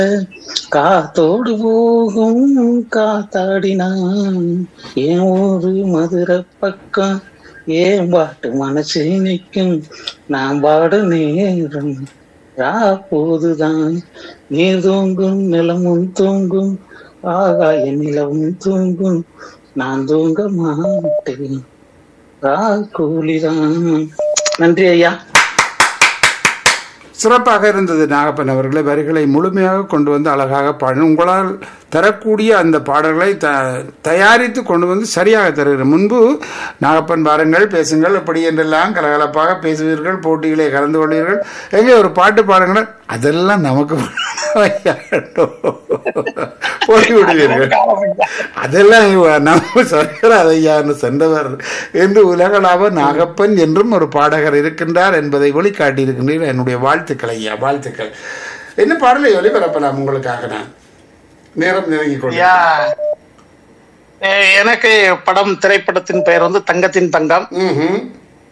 காத்தோடு போகும் காத்தாடினான் என் ஊரு மதுரை பக்கம் ஏன் பாட்டு மனசு நிற்கும் நான் பாட நேரம் ரா போதுதான் நீர் தூங்கும் நிலமும் தூங்கும் ஆகாய நிலவும் தூங்கும் நான் தூங்க மாட்டேன் ரா கூலிதான் நன்றி ஐயா சிறப்பாக இருந்தது நாகப்பன் அவர்களை வரிகளை முழுமையாக கொண்டு வந்து அழகாக பாடின உங்களால் தரக்கூடிய அந்த பாடல்களை த தயாரித்து கொண்டு வந்து சரியாக தருகிற முன்பு நாகப்பன் பாருங்கள் பேசுங்கள் இப்படி என்றெல்லாம் கலகலப்பாக பேசுவீர்கள் போட்டிகளை கலந்து கொள்வீர்கள் எங்கே ஒரு பாட்டு பாடுங்கள் அதெல்லாம் நமக்கு போய் விடுவீர்கள் அதெல்லாம் நம்ம சொல்கிறார் ஐயான்னு சென்றவர் என்று உலகளாவ நாகப்பன் என்றும் ஒரு பாடகர் இருக்கின்றார் என்பதை வெளிக்காட்டி இருக்கின்றீர்கள் என்னுடைய வாழ்த்துக்கள் ஐயா வாழ்த்துக்கள் என்ன பாடலை ஒளிபரப்பலாம் உங்களுக்காக நான் நேரம் நெருங்கி கொண்டு ஐயா எ- எனக்கு படம் திரைப்படத்தின் பெயர் வந்து தங்கத்தின் தங்கம் ம்ஹும்.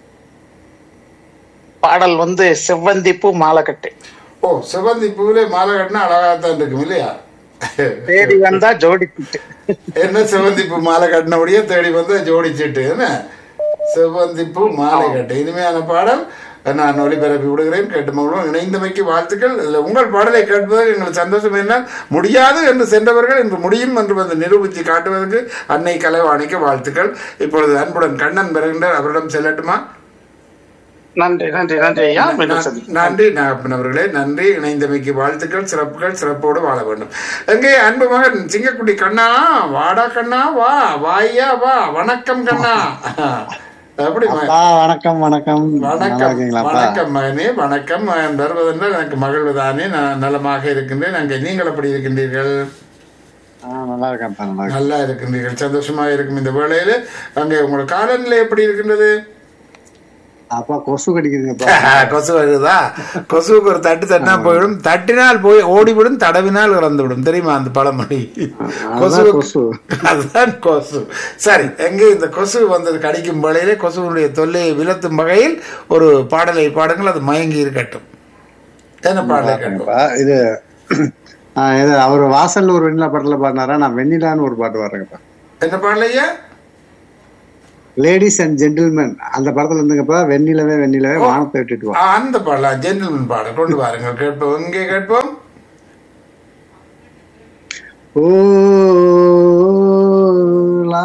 பாடல் வந்து செவ்வந்தி பூ மாலைக்கட்டு ஓ சிவந்தி பூவிலே மாலை கட்டினா அழகாகத்தான் இருக்கும் இல்லையா தேடி வந்தா ஜோடி கூட்டு என்ன சிவந்தி பூ மாலை கட்டினபடியே தேடி வந்து ஜோடிச்சிட்டு என்ன சிவந்தி பூ மாலை கட்டு இனிமையான பாடல் நான் ஒளிபரப்பி விடுகிறேன் கேட்டு மகளும் இணைந்தமைக்கு வாழ்த்துக்கள் இதில் உங்கள் பாடலை கேட்பதற்கு எங்களுக்கு சந்தோஷம் என்ன முடியாது என்று சென்றவர்கள் இன்று முடியும் என்று வந்து நிரூபித்து காட்டுவதற்கு அன்னை கலைவாணிக்கு வாழ்த்துக்கள் இப்பொழுது அன்புடன் கண்ணன் பெறுகின்றார் அவரிடம் செல்லட்டுமா நன்றி நன்றி நன்றி ஐயா மீண்டும் ந- சந்திப்போம். நன்றி நாகப்பன் அவர்களே நன்றி இணைந்தமைக்கு வாழ்த்துக்கள் சிறப்புகள் சிறப்போடு வாழ வேண்டும் எங்கே அன்பு மகன் சிங்கக்குட்டி கண்ணா வாடா கண்ணா வா வாய்யா வா வணக்கம் கண்ணா எப்படி மகன்? அப்பா வணக்கம் வணக்கம் நல்லா வணக்கம் இருக்கீங்களாப்பா வணக்கம் மகனே வணக்கம் மகன் வருவதென்றால் எனக்கு மகிழ்வுதானே நான் நலமாக இருக்கின்றேன் அங்கே நீங்கள் எப்படி இருக்கின்றீர்கள் ஆ, நல்லா இருக்கேன்ப்பா நல்லா இருக்கேன் நல்லா இருக்கின்றீர்கள் சந்தோஷமாக இருக்கும் இந்த வேளையில அங்கே உங்களோட காலநிலை எப்படி இருக்கின்றது அப்பா கொசு கடிக்குதுங்கப்பா கொசு வருதா கொசுவுக்கு ஒரு தட்டு தட்டினா போயிடும் தட்டினால் போய் ஓடிவிடும் தடவினால் இறந்து விடும் தெரியுமா அந்த பழமொழி கொசு அதுதான் கொசு அதுதான் கொசு சரி எங்கே இந்த கொசு வந்தது கடிக்கும் வேளையிலே கொசுவினுடைய தொல்லையை விலத்தும் வகையில் ஒரு பாடலை பாடுங்கள் அது மயங்கி இருக்கட்டும் என்ன பாடலை கேட்கும் இருக்கேன்ப்பா. இது ஆ, இது அவர் வாசல்ல ஒரு வெண்ணிலா பாட்டுல பாடினாரா நான் வெண்ணிலான்னு ஒரு பாட்டு பாடுறேங்கப்பா என்ன பாடலையா லேடிஸ் அண்ட் ஜென்டில்மேன் அந்த படத்துல இருந்துங்கப்பா வெண்ணிலவே வெண்ணிலவே வானத்தை விட்டுட்டு வா அந்த பாடலாம் ஜென்டில்மேன் பாடல் கொண்டு வாருங்கள் கேட்போம் எங்கே கேட்போம் ஓ லா,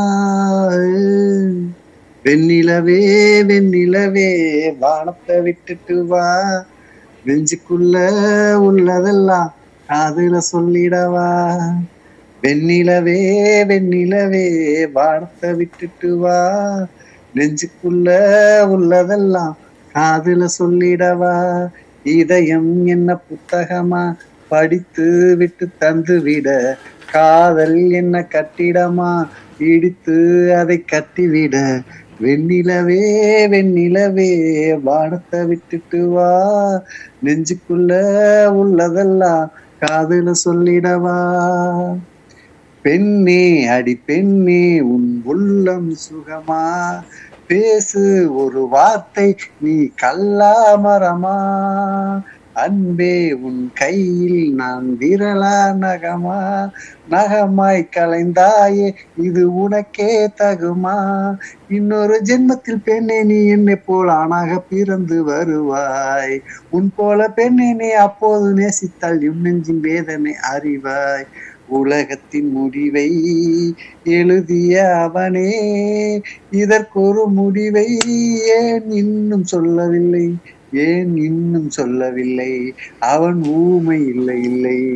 வெண்ணிலவே வெண்ணிலவே வானத்தை விட்டுட்டு வா நெஞ்சுக்குள்ள உள்ளதெல்லாம் காதுல சொல்லிடவா வெண்ணிலவே வெண்ணிலவே வானத்தை விட்டுட்டு வா நெஞ்சுக்குள்ள உள்ளதெல்லாம் காதுல சொல்லிடவா இதயம் என்ன புத்தகமா படித்து விட்டு தந்து விட காதல் என்ன கட்டிடமா இடித்து அதை கட்டிவிட வெண்ணிலவே வெண்ணிலவே வானத்தை விட்டுட்டு வா நெஞ்சுக்குள்ள உள்ளதெல்லாம் காதுல சொல்லிடவா பெண்ணே அடி பெண்ணே உன் உள்ளம் சுகமா பேசு ஒரு வார்த்தை நீ கல்லாமரமா அன்பே உன் கையில் நான் விரலா நகமா நகமாய் கலைந்தாயே இது உனக்கே தகுமா இன்னொரு ஜென்மத்தில் பெண்ணே நீ என்னை போல் ஆணாக பிறந்து வருவாய் உன் போல பெண்ணை நீ அப்போது நேசித்தால் என் நெஞ்சின் வேதனை அறிவாய் உலகத்தின் முடிவை எழுதிய அவனே இதற்கொரு முடிவை ஏன் இன்னும் சொல்லவில்லை ஏன் இன்னும் சொல்லவில்லை அவன் ஊமை இல்லை இல்லை